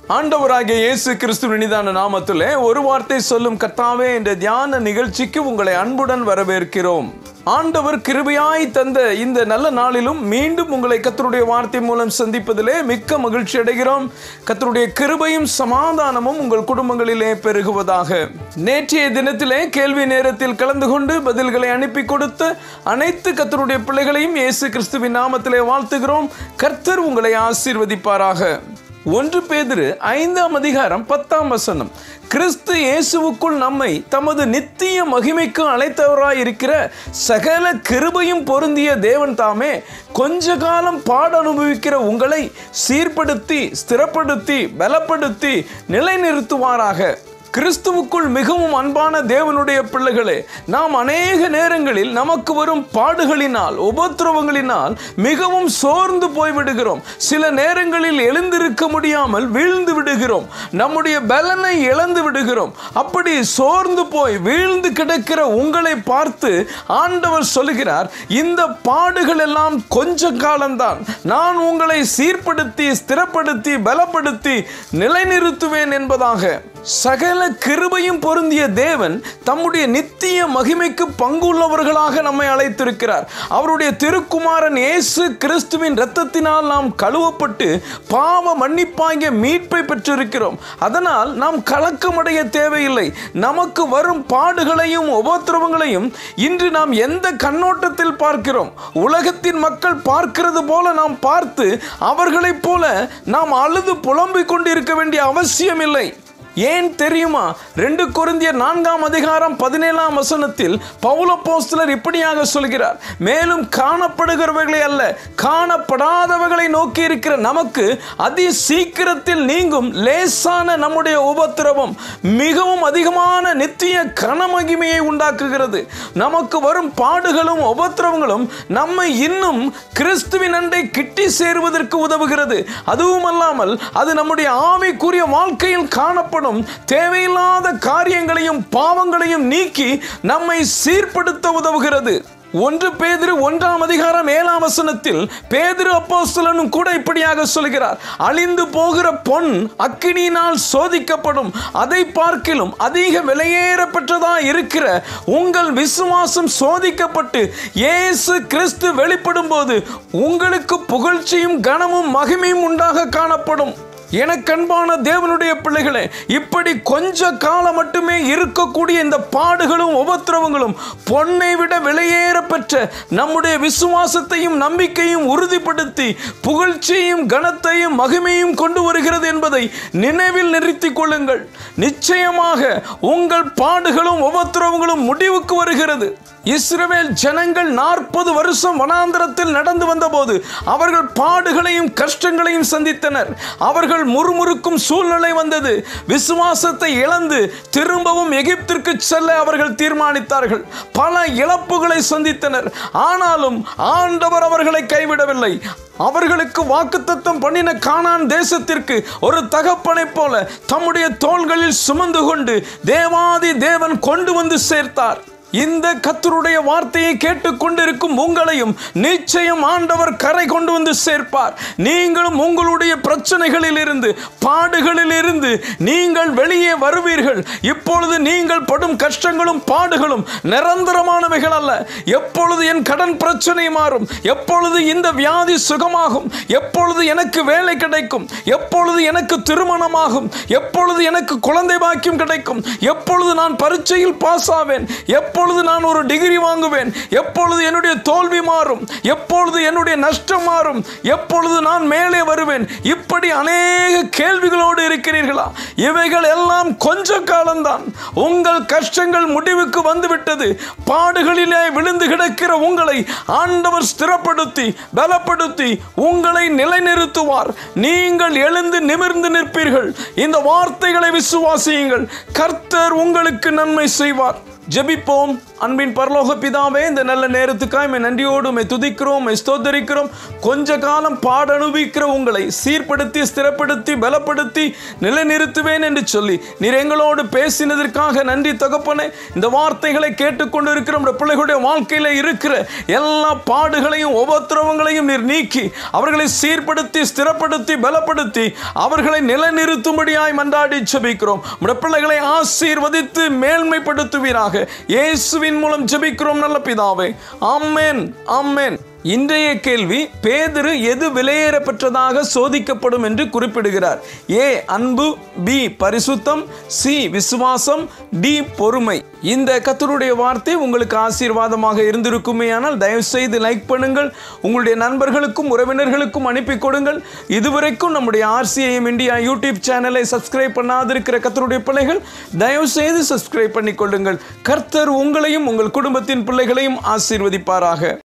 ஆண்டவராகிய இயேசு கிறிஸ்துவின் இனிதான நாமத்திலே ஒரு வார்த்தை சொல்லும் கர்த்தாவே என்ற தியான நிகழ்ச்சிக்கு உங்களை அன்புடன் வரவேற்கிறோம் ஆண்டவர் கிருபையாய் தந்த இந்த நல்ல நாளிலும் மீண்டும் உங்களை கத்தருடைய வார்த்தை மூலம் சந்திப்பதிலே மிக்க மகிழ்ச்சி அடைகிறோம் கத்தருடைய கிருபையும் சமாதானமும் உங்கள் குடும்பங்களிலே பெருகுவதாக நேற்றைய தினத்திலே கேள்வி நேரத்தில் கலந்து கொண்டு பதில்களை அனுப்பி கொடுத்த அனைத்து கத்தருடைய பிள்ளைகளையும் இயேசு கிறிஸ்துவின் நாமத்திலே வாழ்த்துகிறோம் கர்த்தர் உங்களை ஆசீர்வதிப்பாராக ஒன்று பேதிரு ஐந்தாம் அதிகாரம் பத்தாம் வசனம் கிறிஸ்து இயேசுவுக்குள் நம்மை தமது நித்திய மகிமைக்கு அழைத்தவராய் இருக்கிற சகல கிருபையும் பொருந்திய தேவன் தாமே கொஞ்ச காலம் பாட அனுபவிக்கிற உங்களை சீர்படுத்தி ஸ்திரப்படுத்தி பலப்படுத்தி நிலைநிறுத்துவாராக கிறிஸ்துவுக்குள் மிகவும் அன்பான தேவனுடைய பிள்ளைகளே நாம் அநேக நேரங்களில் நமக்கு வரும் பாடுகளினால் உபத்திரவங்களினால் மிகவும் சோர்ந்து போய்விடுகிறோம் சில நேரங்களில் எழுந்திருக்க முடியாமல் வீழ்ந்து விடுகிறோம் நம்முடைய பலனை இழந்து விடுகிறோம் அப்படி சோர்ந்து போய் வீழ்ந்து கிடக்கிற உங்களை பார்த்து ஆண்டவர் சொல்லுகிறார் இந்த பாடுகள் எல்லாம் கொஞ்ச காலம்தான் நான் உங்களை சீர்படுத்தி ஸ்திரப்படுத்தி பலப்படுத்தி நிலைநிறுத்துவேன் என்பதாக சகல கிருபையும் பொருந்திய தேவன் தம்முடைய நித்திய மகிமைக்கு பங்குள்ளவர்களாக நம்மை அழைத்திருக்கிறார் அவருடைய திருக்குமாரன் இயேசு கிறிஸ்துவின் இரத்தத்தினால் நாம் கழுவப்பட்டு பாவ மன்னிப்பாகிய மீட்பை பெற்றிருக்கிறோம் அதனால் நாம் கலக்கமடைய தேவையில்லை நமக்கு வரும் பாடுகளையும் உபத்திரவங்களையும் இன்று நாம் எந்த கண்ணோட்டத்தில் பார்க்கிறோம் உலகத்தின் மக்கள் பார்க்கிறது போல நாம் பார்த்து அவர்களைப் போல நாம் அழுது புலம்பிக் கொண்டிருக்க வேண்டிய அவசியம் இல்லை ஏன் தெரியுமா ரெண்டு கொரிந்தியர் நான்காம் அதிகாரம் பதினேழாம் வசனத்தில் பவுல போஸ்தலர் இப்படியாக சொல்கிறார் மேலும் காணப்படுகிறவர்களை அல்ல காணப்படாதவர்களை நோக்கி இருக்கிற நமக்கு அதி சீக்கிரத்தில் நீங்கும் லேசான நம்முடைய உபத்திரவம் மிகவும் அதிகமான நித்திய கனமகிமையை உண்டாக்குகிறது நமக்கு வரும் பாடுகளும் உபத்திரவங்களும் நம்மை இன்னும் கிறிஸ்துவின் அண்டை கிட்டி சேருவதற்கு உதவுகிறது அதுவும் அல்லாமல் அது நம்முடைய ஆவிக்குரிய வாழ்க்கையில் காணப்படும் தேவையில்லாத காரியங்களையும் பாவங்களையும் நீக்கி நம்மை சீர்படுத்த உதவுகிறது ஒன்று பேதிரு ஒன்றாம் அதிகாரம் ஏழாம் வசனத்தில் பேதிரு அப்போஸ்தலனும் கூட இப்படியாக சொல்கிறார் அழிந்து போகிற பொன் அக்கினியினால் சோதிக்கப்படும் அதை பார்க்கிலும் அதிக விலையேற பெற்றதா இருக்கிற உங்கள் விசுவாசம் சோதிக்கப்பட்டு இயேசு கிறிஸ்து வெளிப்படும் போது உங்களுக்கு புகழ்ச்சியும் கனமும் மகிமையும் உண்டாக காணப்படும் எனக்கன்பான தேவனுடைய பிள்ளைகளே இப்படி கொஞ்ச காலம் மட்டுமே இருக்கக்கூடிய இந்த பாடுகளும் உபத்திரவங்களும் பொன்னை விட விலையேற பெற்ற நம்முடைய விசுவாசத்தையும் நம்பிக்கையும் உறுதிப்படுத்தி புகழ்ச்சியையும் கனத்தையும் மகிமையும் கொண்டு வருகிறது என்பதை நினைவில் நிறுத்திக் கொள்ளுங்கள் நிச்சயமாக உங்கள் பாடுகளும் உபத்திரவங்களும் முடிவுக்கு வருகிறது இஸ்ரவேல் ஜனங்கள் நாற்பது வருஷம் வனாந்திரத்தில் நடந்து வந்தபோது அவர்கள் பாடுகளையும் கஷ்டங்களையும் சந்தித்தனர் அவர்கள் முறுமுறுக்கும் சூழ்நிலை வந்தது விசுவாசத்தை இழந்து திரும்பவும் எகிப்திற்கு செல்ல அவர்கள் தீர்மானித்தார்கள் பல இழப்புகளை சந்தித்தனர் ஆனாலும் ஆண்டவர் அவர்களை கைவிடவில்லை அவர்களுக்கு வாக்குத்தத்தம் பண்ணின கானான் தேசத்திற்கு ஒரு தகப்பனைப் போல தம்முடைய தோள்களில் சுமந்து கொண்டு தேவாதி தேவன் கொண்டு வந்து சேர்த்தார் இந்த கத்தருடைய வார்த்தையை கேட்டுக்கொண்டிருக்கும் உங்களையும் நிச்சயம் ஆண்டவர் கரை கொண்டு வந்து சேர்ப்பார் நீங்களும் உங்களுடைய பிரச்சனைகளில் இருந்து பாடுகளில் இருந்து நீங்கள் வெளியே வருவீர்கள் இப்பொழுது நீங்கள் படும் கஷ்டங்களும் பாடுகளும் நிரந்தரமானவைகள் அல்ல எப்பொழுது என் கடன் பிரச்சனை மாறும் எப்பொழுது இந்த வியாதி சுகமாகும் எப்பொழுது எனக்கு வேலை கிடைக்கும் எப்பொழுது எனக்கு திருமணமாகும் எப்பொழுது எனக்கு குழந்தை பாக்கியம் கிடைக்கும் எப்பொழுது நான் பரீட்சையில் பாஸ் ஆவேன் எப்பொழுது நான் ஒரு டிகிரி வாங்குவேன் எப்பொழுது என்னுடைய தோல்வி மாறும் எப்பொழுது என்னுடைய நஷ்டம் மாறும் எப்பொழுது நான் மேலே வருவேன் இப்படி அநேக கேள்விகளோடு இருக்கிறீர்களா இவைகள் எல்லாம் கொஞ்ச காலம்தான் உங்கள் கஷ்டங்கள் முடிவுக்கு வந்துவிட்டது பாடுகளிலே விழுந்து கிடக்கிற உங்களை ஆண்டவர் ஸ்திரப்படுத்தி பலப்படுத்தி உங்களை நிலைநிறுத்துவார் நீங்கள் எழுந்து நிமிர்ந்து நிற்பீர்கள் இந்த வார்த்தைகளை விசுவாசியுங்கள் கர்த்தர் உங்களுக்கு நன்மை செய்வார் ஜெபிப்போம் அன்பின் பரலோக பிதாவே இந்த நல்ல நேரத்துக்காய் மே நன்றியோடு மே துதிக்கிறோம் மே ஸ்தோத்தரிக்கிறோம் கொஞ்ச காலம் பாடனுபவிக்கிற உங்களை சீர்படுத்தி ஸ்திரப்படுத்தி பலப்படுத்தி நிலைநிறுத்துவேன் என்று சொல்லி நீர் எங்களோடு பேசினதற்காக நன்றி தகப்பனே இந்த வார்த்தைகளை கேட்டுக்கொண்டு இருக்கிற நம்முடைய பிள்ளைகளுடைய வாழ்க்கையில இருக்கிற எல்லா பாடுகளையும் உபத்திரவங்களையும் நீர் நீக்கி அவர்களை சீர்படுத்தி ஸ்திரப்படுத்தி பலப்படுத்தி அவர்களை நிலைநிறுத்தும்படியாய் மன்றாடி ஜெபிக்கிறோம் நம்முடைய பிள்ளைகளை ஆசீர்வதித்து மேன்மைப்படுத்துவீராக இயேசுவின் மூலம் ஜெபிக்கிறோம் நல்ல பிதாவே ஆமென் ஆமென் இன்றைய கேள்வி பேதுரு எது விலையேற பெற்றதாக சோதிக்கப்படும் என்று குறிப்பிடுகிறார் ஏ அன்பு பி பரிசுத்தம் சி விசுவாசம் டி பொறுமை இந்த கத்தருடைய வார்த்தை உங்களுக்கு ஆசீர்வாதமாக இருந்திருக்குமே ஆனால் தயவு செய்து லைக் பண்ணுங்கள் உங்களுடைய நண்பர்களுக்கும் உறவினர்களுக்கும் அனுப்பி கொடுங்கள் இதுவரைக்கும் நம்முடைய ஆர்சிஐஎம் இந்தியா யூடியூப் சேனலை சப்ஸ்கிரைப் பண்ணாதிருக்கிற கத்தருடைய பிள்ளைகள் தயவு செய்து சப்ஸ்கிரைப் பண்ணிக் கொள்ளுங்கள் கர்த்தர் உங்களையும் உங்கள் குடும்பத்தின் பிள்ளைகளையும் ஆசீர்வதிப்பாராக